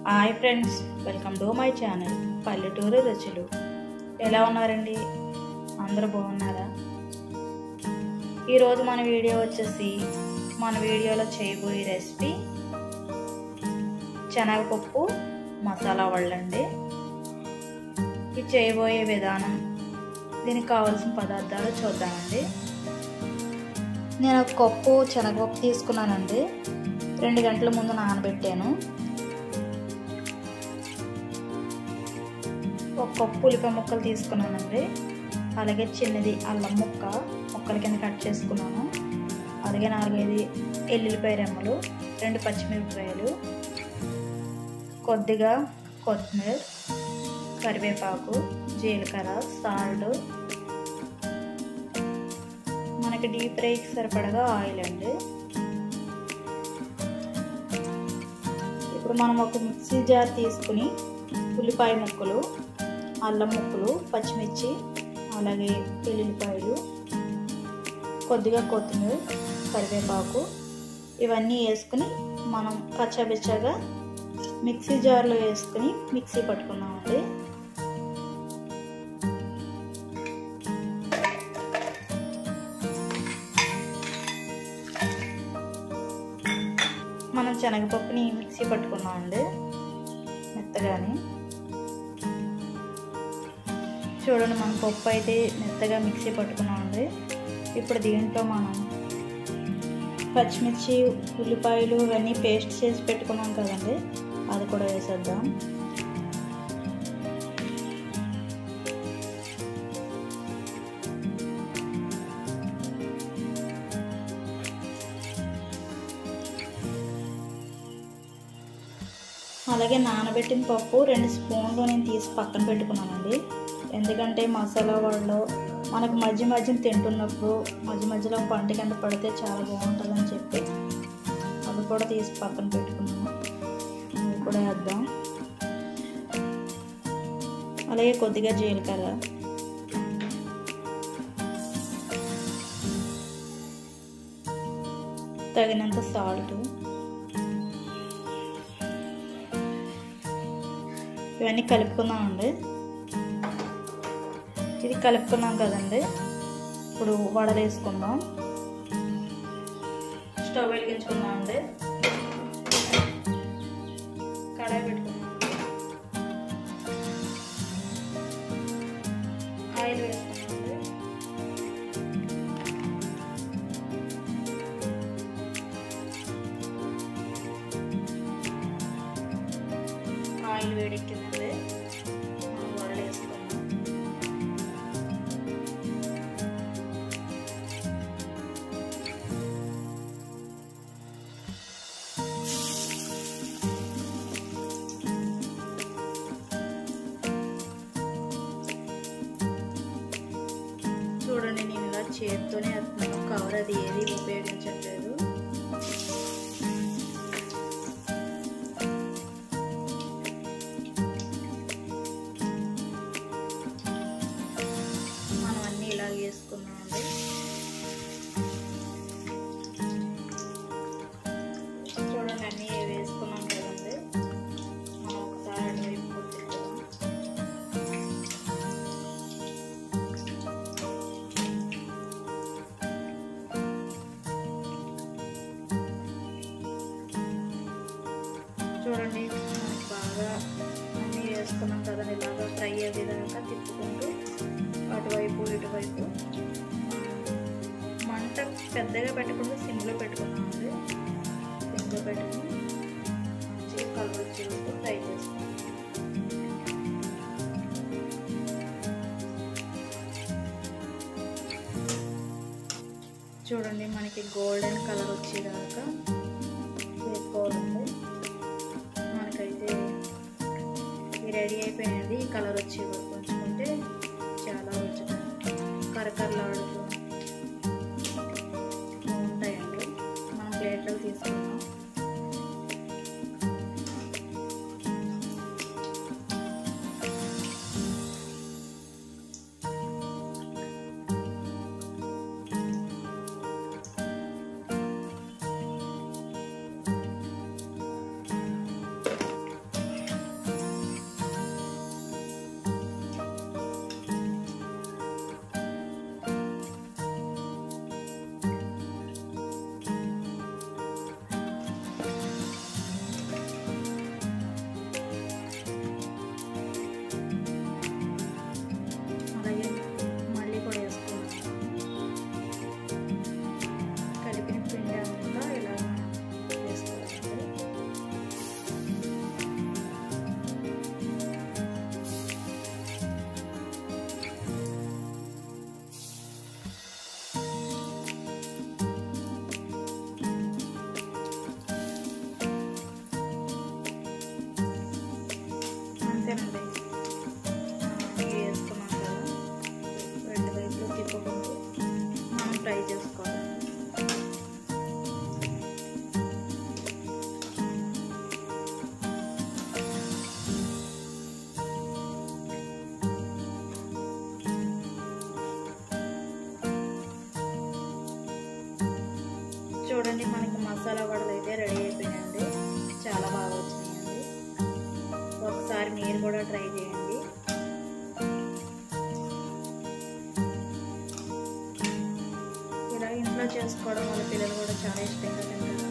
hi friends welcome to my channel పల్లెటూరు రుచులు ఎలా ఉన్నారండి అందరూ బాగున్నారా ఈరోజు మన వీడియో వచ్చేసి మన వీడియోలో చేయబోయే రెసిపీ శనగపప్పు మసాలా వాళ్ళండి ఇది చేయబోయే విధానం దీనికి కావాల్సిన పదార్థాలు చూద్దామండి నేను ఒక కప్పు శనగపప్పు తీసుకున్నానండి రెండు గంటల ముందు నానబెట్టాను ఒక కప్పు ఉల్లిపాయ ముక్కలు తీసుకున్నానండి అలాగే చిన్నది అల్లం ముక్క ముక్కల కింద కట్ చేసుకున్నాను అలాగే నాలుగైదు ఎల్లుల్లిపాయ రెమ్మలు రెండు పచ్చిమిరపకాయలు కొద్దిగా కొత్తిమీర కరివేపాకు జీలకర్ర సాల్ట్ మనకి డీప్ ఫ్రైకి సరిపడగా ఆయిల్ అండి ఇప్పుడు మనం ఒక మిక్సీ జార్ తీసుకుని ఉల్లిపాయ ముక్కలు అల్లం ముక్కలు పచ్చిమిర్చి అలాగే వెల్లుల్లిపాయలు కొద్దిగా కొత్తిమీర కరివేపాకు ఇవన్నీ వేసుకుని మనం కచ్చాబిచ్చాగా మిక్సీ జార్లో వేసుకుని మిక్సీ పట్టుకున్నామండి మనం శనగపప్పుని మిక్సీ పట్టుకున్నామండి మెత్తగాని చూడండి మన పప్పు అయితే మెత్తగా మిక్సీ పట్టుకున్నామండి ఇప్పుడు దీంట్లో మనం పచ్చిమిర్చి ఉల్లిపాయలు ఇవన్నీ పేస్ట్ చేసి పెట్టుకున్నాం కదండి అది కూడా వేసేద్దాం అలాగే నానబెట్టిన పప్పు రెండు స్పూన్లు నేను తీసి పక్కన పెట్టుకున్నానండి ఎందుకంటే మసాలా వాళ్ళు మనకు మధ్య మధ్య తింటున్నప్పుడు మధ్య మధ్యలో పంట కింద పడితే చాలా బాగుంటుందని చెప్పి అవి కూడా తీసి పక్కన పెట్టుకున్నాను అవి కూడా వేద్దాం అలాగే కొద్దిగా జీలకర్ర తగినంత సాల్ట్ ఇవన్నీ కలుపుకుందామండి ఇది కలుపుకున్నాం కదండి ఇప్పుడు వడలు వేసుకుందాం స్టవ్ వెలిగించుకుందాం అండి కడాయి పెట్టుకుందాం ఆయిల్ వేసుకుందాం అండి ఆయిల్ వేడెక్కిందండి మనం వడలు వేసుకుందాం చూడండి నేను ఇలా చేతితోనే వేస్తున్నాను కవర్ అది ఏది ఉపయోగించట్లేదు మనం అన్నీ ఇలా వేసుకున్నామండి చూడండి అన్నీ వేసుకున్నాం కదండి మనం ఒకసారి అటువైపు కొట్టుకుందాం చూడండి మనకి బాగా అన్నీ వేసుకున్నాం కదా ఇలాగా ఫ్రై అయ్యేదాకా తిప్పుకుంటూ అటువైపు ఇటువైపు మంట పెద్దగా పెట్టకుండా సిమ్లో పెట్టుకున్నామండి సిమ్లో పెట్టుకుని మంచిగా కలవచ్చు ఫ్రై చేసుకున్నాం చూడండి మనకి గోల్డెన్ కలర్ వచ్చేదాకా వేసుకోవాలండి మనకైతే ఇది రెడీ అయిపోయినది ఈ కలర్ వచ్చే వరకు ఉంచుకుంటే చాలా రుచిగా కరకరలాడుతూ బాగుంటాయండి మనం ప్లేట్లో తీసుకున్నాం తప్పకుండా ట్రై చేయండి ఇలా ఇంట్లో చేసుకోవడం వల్ల పిల్లలు కూడా చాలా ఇష్టంగా తింటారు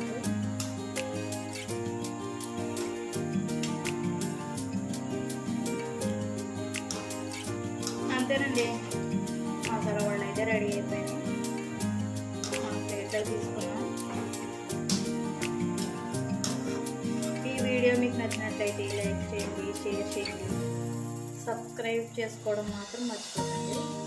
అంతేనండి మసాలా వాళ్ళు అయితే రెడీ అయిపోయినాయి మనం ప్లేట్లో తీసుకున్నాం ఈ వీడియో మీకు నచ్చినట్లయితే లైక్ చేయండి షేర్ చేయండి సబ్స్క్రైబ్ చేసుకోవడం మాత్రం మర్చిపోకండి